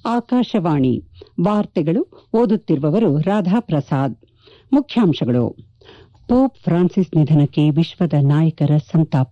ಆಕಾಶವಾಣಿ ವಾರ್ತೆಗಳು ಓದುತ್ತಿರುವವರು ರಾಧಾ ಪ್ರಸಾದ್ ಮುಖ್ಯಾಂಶಗಳು ಪೋಪ್ ಫ್ರಾನ್ಸಿಸ್ ನಿಧನಕ್ಕೆ ವಿಶ್ವದ ನಾಯಕರ ಸಂತಾಪ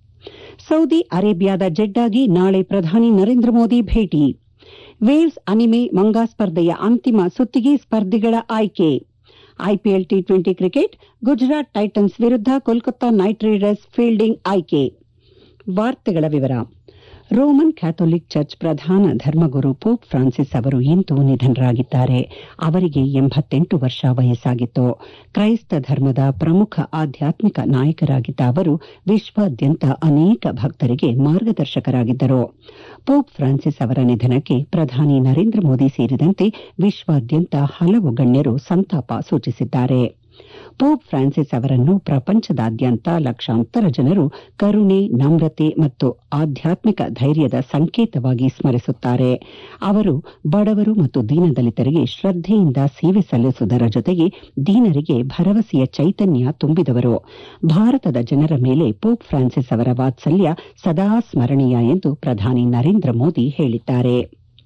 ಸೌದಿ ಅರೇಬಿಯಾದ ಜೆಡ್ಡಾಗೆ ನಾಳೆ ಪ್ರಧಾನಿ ನರೇಂದ್ರ ಮೋದಿ ಭೇಟಿ ವೇವ್ಸ್ ಅನಿಮೆ ಮಂಗಾ ಸ್ಪರ್ಧೆಯ ಅಂತಿಮ ಸುತ್ತಿಗೆ ಸ್ಪರ್ಧಿಗಳ ಆಯ್ಕೆ IPL T twenty cricket Gujarat Titans ವಿರುದ್ಧ ಕೋಲ್ಕತ್ತಾ ನೈಟ್ ರೈಡರ್ಸ್ ಫೀಲ್ಡಿಂಗ್ ಆಯ್ಕೆ ವಾರ್ತೆಗಳ ವಿವರ ರೋಮನ್ ಕ್ಯಾಥೋಲಿಕ್ ಚರ್ಚ್ ಪ್ರಧಾನ ಧರ್ಮಗುರು ಪೋಪ್ ಫ್ರಾನ್ಸಿಸ್ ಅವರು ಇಂದು ನಿಧನರಾಗಿದ್ದಾರೆ ಅವರಿಗೆ ಎಂಬತ್ತೆಂಟು ವರ್ಷ ವಯಸ್ಸಾಗಿತ್ತು ಕ್ರೈಸ್ತ ಧರ್ಮದ ಪ್ರಮುಖ ಆಧ್ಯಾತ್ಮಿಕ ನಾಯಕರಾಗಿದ್ದ ಅವರು ವಿಶ್ವಾದ್ಯಂತ ಅನೇಕ ಭಕ್ತರಿಗೆ ಮಾರ್ಗದರ್ಶಕರಾಗಿದ್ದರು ಪೋಪ್ ಫ್ರಾನ್ಸಿಸ್ ಅವರ ನಿಧನಕ್ಕೆ ಪ್ರಧಾನಿ ನರೇಂದ್ರ ಮೋದಿ ಸೇರಿದಂತೆ ವಿಶ್ವಾದ್ಯಂತ ಹಲವು ಗಣ್ಯರು ಸಂತಾಪ ಸೂಚಿಸಿದ್ದಾರೆ ಪೋಪ್ ಫ್ರಾನ್ಸಿಸ್ ಅವರನ್ನು ಪ್ರಪಂಚದಾದ್ಯಂತ ಲಕ್ಷಾಂತರ ಜನರು ಕರುಣೆ ನಮ್ರತೆ ಮತ್ತು ಆಧ್ಯಾತ್ಮಿಕ ಧೈರ್ಯದ ಸಂಕೇತವಾಗಿ ಸ್ಮರಿಸುತ್ತಾರೆ ಅವರು ಬಡವರು ಮತ್ತು ದೀನದಲಿತರಿಗೆ ಶ್ರದ್ದೆಯಿಂದ ಸೇವೆ ಸಲ್ಲಿಸುವುದರ ಜೊತೆಗೆ ದೀನರಿಗೆ ಭರವಸೆಯ ಚೈತನ್ಯ ತುಂಬಿದವರು ಭಾರತದ ಜನರ ಮೇಲೆ ಪೋಪ್ ಫ್ರಾನ್ಸಿಸ್ ಅವರ ವಾತ್ಸಲ್ಯ ಸದಾ ಸ್ಮರಣೀಯ ಎಂದು ಪ್ರಧಾನಿ ನರೇಂದ್ರ ಮೋದಿ ಹೇಳಿದ್ದಾರೆ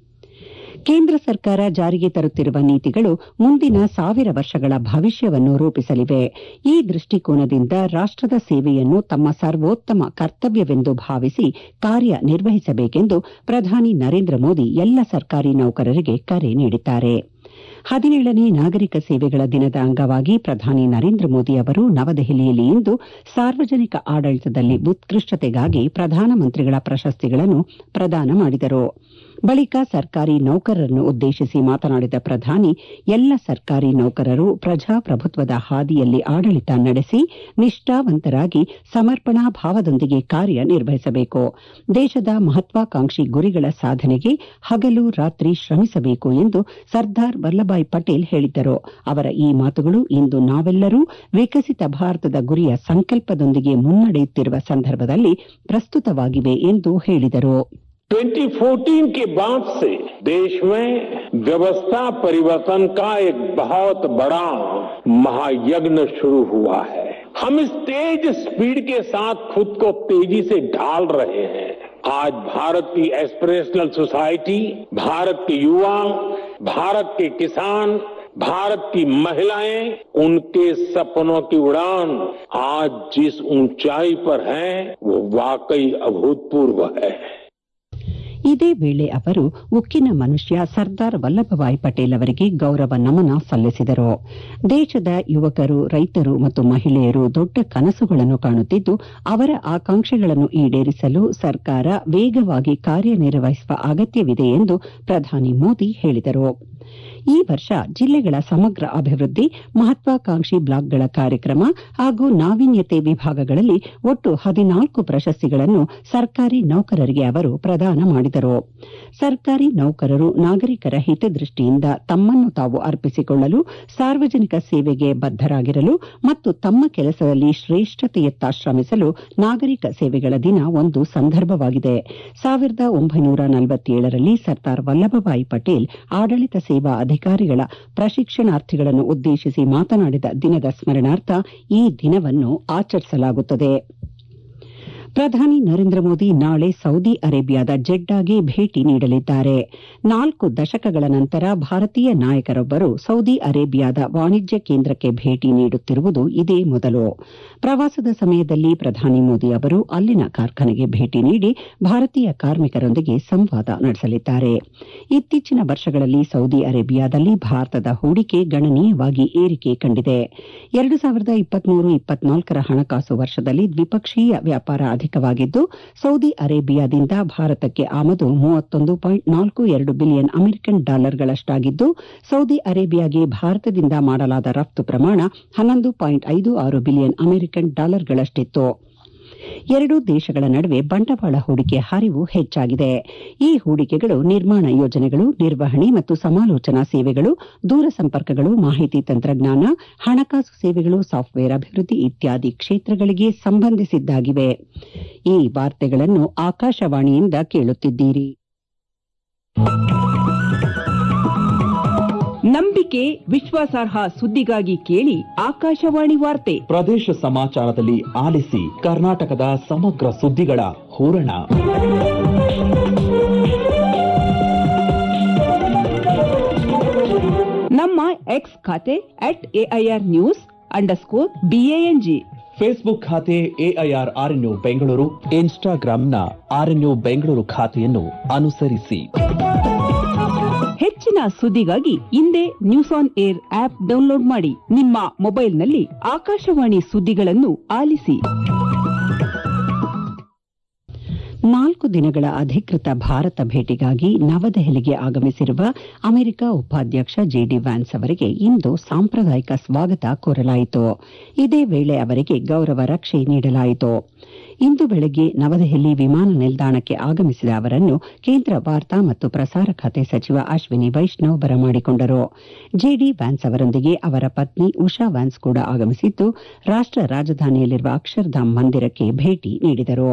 ಕೇಂದ್ರ ಸರ್ಕಾರ ಜಾರಿಗೆ ತರುತ್ತಿರುವ ನೀತಿಗಳು ಮುಂದಿನ ಸಾವಿರ ವರ್ಷಗಳ ಭವಿಷ್ಯವನ್ನು ರೂಪಿಸಲಿವೆ ಈ ದೃಷ್ಟಿಕೋನದಿಂದ ರಾಷ್ಟದ ಸೇವೆಯನ್ನು ತಮ್ಮ ಸರ್ವೋತ್ತಮ ಕರ್ತವ್ಯವೆಂದು ಭಾವಿಸಿ ಕಾರ್ಯ ನಿರ್ವಹಿಸಬೇಕೆಂದು ಪ್ರಧಾನಿ ನರೇಂದ್ರ ಮೋದಿ ಎಲ್ಲ ಸರ್ಕಾರಿ ನೌಕರರಿಗೆ ಕರೆ ನೀಡಿದ್ದಾರೆ ಹದಿನೇಳನೇ ನಾಗರಿಕ ಸೇವೆಗಳ ದಿನದ ಅಂಗವಾಗಿ ಪ್ರಧಾನಿ ನರೇಂದ್ರ ಮೋದಿ ಅವರು ನವದೆಹಲಿಯಲ್ಲಿ ಇಂದು ಸಾರ್ವಜನಿಕ ಆಡಳಿತದಲ್ಲಿ ಉತ್ಕೃಷ್ಟತೆಗಾಗಿ ಪ್ರಧಾನಮಂತ್ರಿಗಳ ಪ್ರಶಸ್ತಿಗಳನ್ನು ಪ್ರದಾನ ಮಾಡಿದರು ಬಳಿಕ ಸರ್ಕಾರಿ ನೌಕರರನ್ನು ಉದ್ದೇಶಿಸಿ ಮಾತನಾಡಿದ ಪ್ರಧಾನಿ ಎಲ್ಲ ಸರ್ಕಾರಿ ನೌಕರರು ಪ್ರಜಾಪ್ರಭುತ್ವದ ಹಾದಿಯಲ್ಲಿ ಆಡಳಿತ ನಡೆಸಿ ನಿಷ್ಠಾವಂತರಾಗಿ ಸಮರ್ಪಣಾ ಭಾವದೊಂದಿಗೆ ಕಾರ್ಯ ನಿರ್ವಹಿಸಬೇಕು ದೇಶದ ಮಹತ್ವಾಕಾಂಕ್ಷಿ ಗುರಿಗಳ ಸಾಧನೆಗೆ ಹಗಲು ರಾತ್ರಿ ಶ್ರಮಿಸಬೇಕು ಎಂದು ಸರ್ದಾರ್ ವಲ್ಲಭಾಯ್ ಪಟೇಲ್ ಹೇಳಿದ್ದರು ಅವರ ಈ ಮಾತುಗಳು ಇಂದು ನಾವೆಲ್ಲರೂ ವಿಕಸಿತ ಭಾರತದ ಗುರಿಯ ಸಂಕಲ್ಪದೊಂದಿಗೆ ಮುನ್ನಡೆಯುತ್ತಿರುವ ಸಂದರ್ಭದಲ್ಲಿ ಪ್ರಸ್ತುತವಾಗಿವೆ ಎಂದು ಹೇಳಿದರು 2014 के बाद से देश में व्यवस्था परिवर्तन का एक बहुत बड़ा महायज्ञ शुरू हुआ है हम इस तेज स्पीड के साथ खुद को तेजी से ढाल रहे हैं आज भारत की एस्पिरेशनल सोसाइटी भारत के युवा भारत के किसान भारत की महिलाएं उनके सपनों की उड़ान आज जिस ऊंचाई पर है वो वाकई अभूतपूर्व है ಇದೇ ವೇಳೆ ಅವರು ಉಕ್ಕಿನ ಮನುಷ್ಯ ಸರ್ದಾರ್ ವಲ್ಲಭಭಾಯ್ ಪಟೇಲ್ ಅವರಿಗೆ ಗೌರವ ನಮನ ಸಲ್ಲಿಸಿದರು ದೇಶದ ಯುವಕರು ರೈತರು ಮತ್ತು ಮಹಿಳೆಯರು ದೊಡ್ಡ ಕನಸುಗಳನ್ನು ಕಾಣುತ್ತಿದ್ದು ಅವರ ಆಕಾಂಕ್ಷೆಗಳನ್ನು ಈಡೇರಿಸಲು ಸರ್ಕಾರ ವೇಗವಾಗಿ ಕಾರ್ಯನಿರ್ವಹಿಸುವ ಅಗತ್ಯವಿದೆ ಎಂದು ಪ್ರಧಾನಿ ಮೋದಿ ಹೇಳಿದರು ಈ ವರ್ಷ ಜಿಲ್ಲೆಗಳ ಸಮಗ್ರ ಅಭಿವೃದ್ಧಿ ಮಹತ್ವಾಕಾಂಕ್ಷಿ ಬ್ಲಾಕ್ಗಳ ಕಾರ್ಯಕ್ರಮ ಹಾಗೂ ನಾವೀನ್ಯತೆ ವಿಭಾಗಗಳಲ್ಲಿ ಒಟ್ಟು ಹದಿನಾಲ್ಕು ಪ್ರಶಸ್ತಿಗಳನ್ನು ಸರ್ಕಾರಿ ನೌಕರರಿಗೆ ಅವರು ಪ್ರದಾನ ಮಾಡಿದರು ಸರ್ಕಾರಿ ನೌಕರರು ನಾಗರಿಕರ ಹಿತದೃಷ್ಟಿಯಿಂದ ತಮ್ಮನ್ನು ತಾವು ಅರ್ಪಿಸಿಕೊಳ್ಳಲು ಸಾರ್ವಜನಿಕ ಸೇವೆಗೆ ಬದ್ದರಾಗಿರಲು ಮತ್ತು ತಮ್ಮ ಕೆಲಸದಲ್ಲಿ ಶ್ರೇಷ್ಠತೆಯತ್ತ ಶ್ರಮಿಸಲು ನಾಗರಿಕ ಸೇವೆಗಳ ದಿನ ಒಂದು ಸಂದರ್ಭವಾಗಿದೆ ಸಾವಿರದ ಒಂಬೈನೂರ ನಲವತ್ತೇಳರಲ್ಲಿ ಸರ್ದಾರ್ ವಲ್ಲಭಭಾಯಿ ಪಟೇಲ್ ಆಡಳಿತ ಸೇವಾ ಅಧಿಕಾರಿಗಳ ಪ್ರಶಿಕ್ಷಣಾರ್ಥಿಗಳನ್ನು ಉದ್ದೇಶಿಸಿ ಮಾತನಾಡಿದ ದಿನದ ಸ್ಮರಣಾರ್ಥ ಈ ದಿನವನ್ನು ಆಚರಿಸಲಾಗುತ್ತದೆ ಪ್ರಧಾನಿ ನರೇಂದ್ರ ಮೋದಿ ನಾಳೆ ಸೌದಿ ಅರೇಬಿಯಾದ ಜೆಡ್ಡಾಗೆ ಭೇಟಿ ನೀಡಲಿದ್ದಾರೆ ನಾಲ್ಕು ದಶಕಗಳ ನಂತರ ಭಾರತೀಯ ನಾಯಕರೊಬ್ಬರು ಸೌದಿ ಅರೇಬಿಯಾದ ವಾಣಿಜ್ಯ ಕೇಂದ್ರಕ್ಕೆ ಭೇಟಿ ನೀಡುತ್ತಿರುವುದು ಇದೇ ಮೊದಲು ಪ್ರವಾಸದ ಸಮಯದಲ್ಲಿ ಪ್ರಧಾನಿ ಮೋದಿ ಅವರು ಅಲ್ಲಿನ ಕಾರ್ಖಾನೆಗೆ ಭೇಟಿ ನೀಡಿ ಭಾರತೀಯ ಕಾರ್ಮಿಕರೊಂದಿಗೆ ಸಂವಾದ ನಡೆಸಲಿದ್ದಾರೆ ಇತ್ತೀಚಿನ ವರ್ಷಗಳಲ್ಲಿ ಸೌದಿ ಅರೇಬಿಯಾದಲ್ಲಿ ಭಾರತದ ಹೂಡಿಕೆ ಗಣನೀಯವಾಗಿ ಏರಿಕೆ ಕಂಡಿದೆ ಎರಡು ಸಾವಿರದ ಇಪ್ಪತ್ಮೂರು ಇಪ್ಪತ್ನಾಲ್ಕರ ಹಣಕಾಸು ವರ್ಷದಲ್ಲಿ ದ್ವಿಪಕ್ಷೀಯ ವ್ಯಾಪಾರ ಅಧಿಕವಾಗಿದ್ದು ಸೌದಿ ಅರೇಬಿಯಾದಿಂದ ಭಾರತಕ್ಕೆ ಆಮದು ಮೂವತ್ತೊಂದು ಪಾಯಿಂಟ್ ನಾಲ್ಕು ಎರಡು ಬಿಲಿಯನ್ ಅಮೆರಿಕನ್ ಡಾಲರ್ಗಳಷ್ಟಾಗಿದ್ದು ಸೌದಿ ಅರೇಬಿಯಾಗೆ ಭಾರತದಿಂದ ಮಾಡಲಾದ ರಫ್ತು ಪ್ರಮಾಣ ಹನ್ನೊಂದು ಪಾಯಿಂಟ್ ಐದು ಆರು ಬಿಲಿಯನ್ ಅಮೆರಿಕನ್ ಡಾಲರ್ಗಳಷ್ಟಿತ್ತು ಎರಡೂ ದೇಶಗಳ ನಡುವೆ ಬಂಡವಾಳ ಹೂಡಿಕೆ ಹರಿವು ಹೆಚ್ಚಾಗಿದೆ ಈ ಹೂಡಿಕೆಗಳು ನಿರ್ಮಾಣ ಯೋಜನೆಗಳು ನಿರ್ವಹಣೆ ಮತ್ತು ಸಮಾಲೋಚನಾ ಸೇವೆಗಳು ದೂರ ಸಂಪರ್ಕಗಳು ಮಾಹಿತಿ ತಂತ್ರಜ್ಞಾನ ಹಣಕಾಸು ಸೇವೆಗಳು ಸಾಫ್ಟ್ವೇರ್ ಅಭಿವೃದ್ಧಿ ಇತ್ಯಾದಿ ಕ್ಷೇತ್ರಗಳಿಗೆ ಸಂಬಂಧಿಸಿದ್ದಾಗಿವೆ ಈ ವಾರ್ತೆಗಳನ್ನು ಆಕಾಶವಾಣಿಯಿಂದ ಕೇಳುತ್ತಿದ್ದೀರಿ ನಂಬಿಕೆ ವಿಶ್ವಾಸಾರ್ಹ ಸುದ್ದಿಗಾಗಿ ಕೇಳಿ ಆಕಾಶವಾಣಿ ವಾರ್ತೆ ಪ್ರದೇಶ ಸಮಾಚಾರದಲ್ಲಿ ಆಲಿಸಿ ಕರ್ನಾಟಕದ ಸಮಗ್ರ ಸುದ್ದಿಗಳ ಹೂರಣ ನಮ್ಮ ಎಕ್ಸ್ ಖಾತೆ at AIR news underscore B A N G Facebook ಖಾತೆ ಎಐಆರ್ ಆರ್ಎನ್ಯು ಬೆಂಗಳೂರು ಇನ್ಸ್ಟಾಗ್ರಾಂನ ಆರ್ಎನ್ಯು ಬೆಂಗಳೂರು ಖಾತೆಯನ್ನು ಅನುಸರಿಸಿ ಹೆಚ್ಚಿನ ಸುದ್ದಿಗಾಗಿ ಹಿಂದೆ news on air app download ಮಾಡಿ ನಿಮ್ಮ ಮೊಬೈಲ್ನಲ್ಲಿ ಆಕಾಶವಾಣಿ ಸುದ್ದಿಗಳನ್ನು ಆಲಿಸಿ ನಾಲ್ಕು ದಿನಗಳ ಅಧಿಕೃತ ಭಾರತ ಭೇಟಿಗಾಗಿ ನವದೆಹಲಿಗೆ ಆಗಮಿಸಿರುವ ಅಮೆರಿಕ ಉಪಾಧ್ಯಕ್ಷ ಜೆಡಿ ವ್ಯಾನ್ಸ್ ಅವರಿಗೆ ಇಂದು ಸಾಂಪ್ರದಾಯಿಕ ಸ್ವಾಗತ ಕೋರಲಾಯಿತು ಇದೇ ವೇಳೆ ಅವರಿಗೆ ಗೌರವ ರಕ್ಷೆ ನೀಡಲಾಯಿತು ಇಂದು ಬೆಳಗ್ಗೆ ನವದೆಹಲಿ ವಿಮಾನ ನಿಲ್ದಾಣಕ್ಕೆ ಆಗಮಿಸಿದ ಅವರನ್ನು ಕೇಂದ್ರ ವಾರ್ತಾ ಮತ್ತು ಪ್ರಸಾರ ಖಾತೆ ಸಚಿವ ಅಶ್ವಿನಿ ವೈಷ್ಣವ್ ಬರಮಾಡಿಕೊಂಡರು ಜೆಡಿ ವ್ಯಾನ್ಸ್ ಅವರೊಂದಿಗೆ ಅವರ ಪತ್ನಿ ಉಷಾ ವ್ಯಾನ್ಸ್ ಕೂಡ ಆಗಮಿಸಿದ್ದು ರಾಷ್ಟ ರಾಜಧಾನಿಯಲ್ಲಿರುವ ಅಕ್ಷರಧಾಮ್ ಮಂದಿರಕ್ಕೆ ಭೇಟಿ ನೀಡಿದರು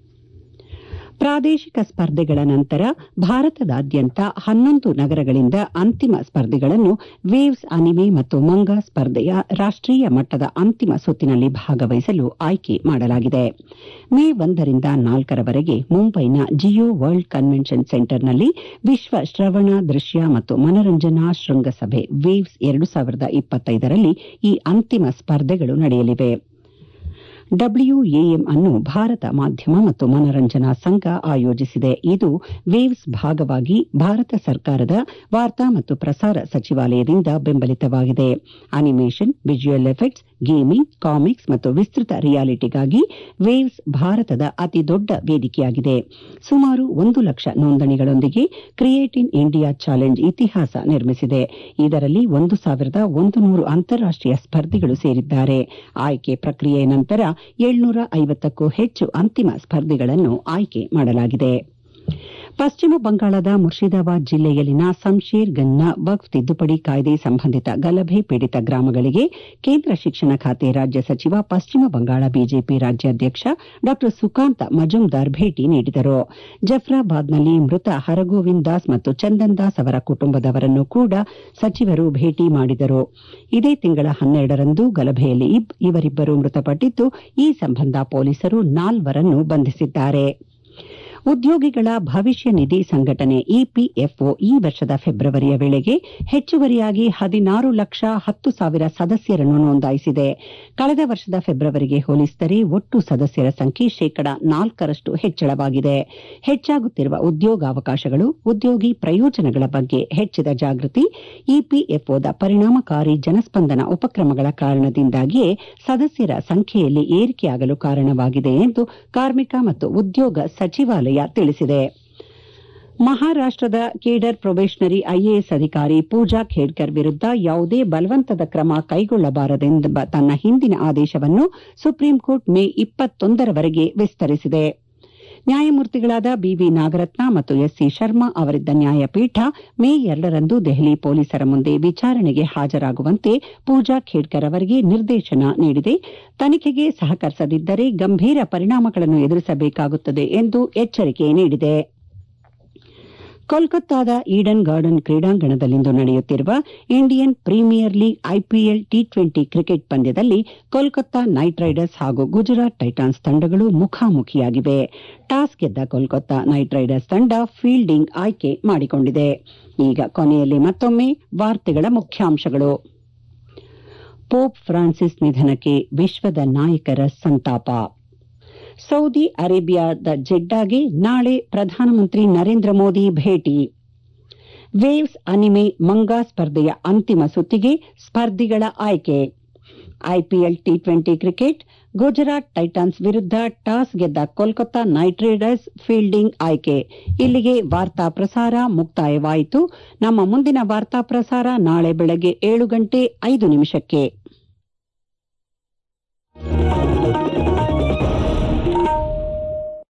ಪ್ರಾದೇಶಿಕ ಸ್ಪರ್ಧೆಗಳ ನಂತರ ಭಾರತದಾದ್ಯಂತ ಹನ್ನೊಂದು ನಗರಗಳಿಂದ ಅಂತಿಮ ಸ್ಪರ್ಧಿಗಳನ್ನು ವೇವ್ಸ್ ಅನಿಮೆ ಮತ್ತು ಮಂಗಾ ಸ್ಪರ್ಧೆಯ ರಾಷ್ಟೀಯ ಮಟ್ಟದ ಅಂತಿಮ ಸುತ್ತಿನಲ್ಲಿ ಭಾಗವಹಿಸಲು ಆಯ್ಕೆ ಮಾಡಲಾಗಿದೆ ಮೇ ಒಂದರಿಂದ ನಾಲ್ಕರವರೆಗೆ ಮುಂಬೈನ ಜಿಯೋ ವರ್ಲ್ಡ್ ಕನ್ವೆನ್ಷನ್ ಸೆಂಟರ್ನಲ್ಲಿ ವಿಶ್ವ ಶ್ರವಣ ದೃಶ್ಯ ಮತ್ತು ಮನರಂಜನಾ ಶೃಂಗಸಭೆ ವೇವ್ಸ್ ಎರಡು ಸಾವಿರದ ಇಪ್ಪತ್ತೈದರಲ್ಲಿ ಈ ಅಂತಿಮ ಸ್ಪರ್ಧೆಗಳು ನಡೆಯಲಿವೆ ಡಬ್ಲ್ಯೂಎಎಂ ಅನ್ನು ಭಾರತ ಮಾಧ್ಯಮ ಮತ್ತು ಮನರಂಜನಾ ಸಂಘ ಆಯೋಜಿಸಿದೆ ಇದು ವೇವ್ಸ್ ಭಾಗವಾಗಿ ಭಾರತ ಸರ್ಕಾರದ ವಾರ್ತಾ ಮತ್ತು ಪ್ರಸಾರ ಸಚಿವಾಲಯದಿಂದ ಬೆಂಬಲಿತವಾಗಿದೆ animation visual effects gaming comics ಮತ್ತು ವಿಸ್ತೃತ ರಿಯಾಲಿಟಿಗಾಗಿ ವೇವ್ಸ್ ಭಾರತದ ಅತಿ ದೊಡ್ಡ ವೇದಿಕೆಯಾಗಿದೆ ಸುಮಾರು ಒಂದು ಲಕ್ಷ ನೋಂದಣಿಗಳೊಂದಿಗೆ ಕ್ರಿಯೇಟ್ ಇನ್ ಇಂಡಿಯಾ ಚಾಲೆಂಜ್ ಇತಿಹಾಸ ನಿರ್ಮಿಸಿದೆ ಇದರಲ್ಲಿ ಒಂದು ಸಾವಿರದ ಒಂದು ನೂರು ಅಂತಾರಾಷ್ಟೀಯ ಸ್ಪರ್ಧಿಗಳು ಸೇರಿದ್ದಾರೆ ಆಯ್ಕೆ ಪ್ರಕ್ರಿಯೆ ನಂತರ ಏಳ್ನೂರ ಐವತ್ತಕ್ಕೂ ಹೆಚ್ಚು ಅಂತಿಮ ಸ್ಪರ್ಧಿಗಳನ್ನು ಆಯ್ಕೆ ಮಾಡಲಾಗಿದೆ ಪಶ್ಚಿಮ ಬಂಗಾಳದ ಮುರ್ಷಿದಾಬಾದ್ ಜಿಲ್ಲೆಯಲ್ಲಿನ ಸಂಶೇರ್ಗಂಜ್ನ ವಕ್ಫ್ ತಿದ್ದುಪಡಿ ಕಾಯ್ದೆ ಸಂಬಂಧಿತ ಗಲಭೆ ಪೀಡಿತ ಗ್ರಾಮಗಳಿಗೆ ಕೇಂದ್ರ ಶಿಕ್ಷಣ ಖಾತೆ ರಾಜ್ಯ ಸಚಿವ ಪಶ್ಚಿಮ ಬಂಗಾಳ ಬಿಜೆಪಿ ರಾಜ್ಯಾಧ್ಯಕ್ಷ ಡಾ ಸುಕಾಂತ ಮಜುಂದಾರ್ ಭೇಟಿ ನೀಡಿದರು ಜಫ್ರಾಬಾದ್ನಲ್ಲಿ ಮೃತ ಹರಗೋವಿಂದ್ ದಾಸ್ ಮತ್ತು ಚಂದನ್ ದಾಸ್ ಅವರ ಕುಟುಂಬದವರನ್ನು ಕೂಡ ಸಚಿವರು ಭೇಟಿ ಮಾಡಿದರು ಇದೇ ತಿಂಗಳ ಹನ್ನೆರಡರಂದು ಗಲಭೆಯಲ್ಲಿ ಇವರಿಬ್ಬರು ಮೃತಪಟ್ಟಿದ್ದು ಈ ಸಂಬಂಧ ಪೊಲೀಸರು ನಾಲ್ವರನ್ನು ಬಂಧಿಸಿದ್ದಾರೆ ಉದ್ಯೋಗಿಗಳ ಭವಿಷ್ಯ ನಿಧಿ ಸಂಘಟನೆ ಇಪಿಎಫ್ಒ ಈ ವರ್ಷದ ಫೆಬ್ರವರಿಯ ವೇಳೆಗೆ ಹೆಚ್ಚುವರಿಯಾಗಿ ಹದಿನಾರು ಲಕ್ಷ ಹತ್ತು ಸಾವಿರ ಸದಸ್ಯರನ್ನು ನೋಂದಾಯಿಸಿದೆ ಕಳೆದ ವರ್ಷದ ಫೆಬ್ರವರಿಗೆ ಹೋಲಿಸಿದರೆ ಒಟ್ಟು ಸದಸ್ಯರ ಸಂಖ್ಯೆ ಶೇಕಡ ನಾಲ್ಕರಷ್ಟು ಹೆಚ್ಚಳವಾಗಿದೆ ಹೆಚ್ಚಾಗುತ್ತಿರುವ ಉದ್ಯೋಗಾವಕಾಶಗಳು ಉದ್ಯೋಗಿ ಪ್ರಯೋಜನಗಳ ಬಗ್ಗೆ ಹೆಚ್ಚಿದ ಜಾಗೃತಿ ಇಪಿಎಫ್ಒದ ಪರಿಣಾಮಕಾರಿ ಜನಸ್ಪಂದನ ಉಪಕ್ರಮಗಳ ಕಾರಣದಿಂದಾಗಿಯೇ ಸದಸ್ಯರ ಸಂಖ್ಯೆಯಲ್ಲಿ ಏರಿಕೆಯಾಗಲು ಕಾರಣವಾಗಿದೆ ಎಂದು ಕಾರ್ಮಿಕ ಮತ್ತು ಉದ್ಯೋಗ ಸಚಿವಾಲಯ ತಿಳಿಸಿದೆ ಮಹಾರಾಷ್ಟದ ಕೇಡರ್ ಪ್ರೊಬೇಷನರಿ ಐಎಎಸ್ ಅಧಿಕಾರಿ ಪೂಜಾ ಖೇಡ್ಕರ್ ವಿರುದ್ದ ಯಾವುದೇ ಬಲವಂತದ ಕ್ರಮ ಕೈಗೊಳ್ಳಬಾರದೆಂಬ ತನ್ನ ಹಿಂದಿನ ಆದೇಶವನ್ನು ಸುಪ್ರೀಂಕೋರ್ಟ್ ಮೇ ಇಪ್ಪತ್ತೊಂದರವರೆಗೆ ವಿಸ್ತರಿಸಿದೆ ನ್ಯಾಯಮೂರ್ತಿಗಳಾದ ಬಿವಿ ನಾಗರತ್ನ ಮತ್ತು ಎಸ್ಸಿ ಶರ್ಮಾ ಅವರಿದ್ದ ನ್ಯಾಯಪೀಠ ಮೇ ಎರಡರಂದು ದೆಹಲಿ ಪೊಲೀಸರ ಮುಂದೆ ವಿಚಾರಣೆಗೆ ಹಾಜರಾಗುವಂತೆ ಪೂಜಾ ಖೇಡ್ಕರ್ ಅವರಿಗೆ ನಿರ್ದೇಶನ ನೀಡಿದೆ ತನಿಖೆಗೆ ಸಹಕರಿಸದಿದ್ದರೆ ಗಂಭೀರ ಪರಿಣಾಮಗಳನ್ನು ಎದುರಿಸಬೇಕಾಗುತ್ತದೆ ಎಂದು ಎಚ್ಚರಿಕೆ ನೀಡಿದೆ ಕೋಲ್ಕತ್ತಾದ ಈಡನ್ ಗಾರ್ಡನ್ ಕ್ರೀಡಾಂಗಣದಲ್ಲಿಂದು ನಡೆಯುತ್ತಿರುವ Indian Premier League IPL T twenty cricket ಪಂದ್ಯದಲ್ಲಿ ಕೋಲ್ಕತ್ತಾ ನೈಟ್ ರೈಡರ್ಸ್ ಹಾಗೂ ಗುಜರಾತ್ ಟೈಟಾನ್ಸ್ ತಂಡಗಳು ಮುಖಾಮುಖಿಯಾಗಿವೆ ಟಾಸ್ ಗೆದ್ದ ಕೋಲ್ಕತ್ತಾ ನೈಟ್ ರೈಡರ್ಸ್ ತಂಡ ಫೀಲ್ಡಿಂಗ್ ಆಯ್ಕೆ ಮಾಡಿಕೊಂಡಿದೆ ಈಗ ಕೊನೆಯಲ್ಲಿ ಮತ್ತೊಮ್ಮೆ ವಾರ್ತೆಗಳ ಮುಖ್ಯಾಂಶಗಳು ಪೋಪ್ ಫ್ರಾನ್ಸಿಸ್ ನಿಧನಕ್ಕೆ ವಿಶ್ವದ ನಾಯಕರ ಸಂತಾಪ ಸೌದಿ ಅರೇಬಿಯಾದ ಜೆಡ್ಡಾಗೆ ನಾಳೆ ಪ್ರಧಾನಮಂತ್ರಿ ನರೇಂದ್ರ ಮೋದಿ ಭೇಟಿ ವೇವ್ಸ್ ಅನಿಮೆ ಮಂಗಾ ಸ್ಪರ್ಧೆಯ ಅಂತಿಮ ಸುತ್ತಿಗೆ ಸ್ಪರ್ಧಿಗಳ ಆಯ್ಕೆ IPL T twenty cricket Gujarat Titans ವಿರುದ್ಧ ಟಾಸ್ ಗೆದ್ದ ಕೋಲ್ಕತ್ತಾ ನೈಟ್ ರೈಡರ್ಸ್ ಫೀಲ್ಡಿಂಗ್ ಆಯ್ಕೆ ಇಲ್ಲಿಗೆ ವಾರ್ತಾ ಪ್ರಸಾರ ಮುಕ್ತಾಯವಾಯಿತು ನಮ್ಮ ಮುಂದಿನ ವಾರ್ತಾ ಪ್ರಸಾರ ನಾಳೆ ಬೆಳಗ್ಗೆ ಏಳು ಗಂಟೆ ಐದು ನಿಮಿಷಕ್ಕೆ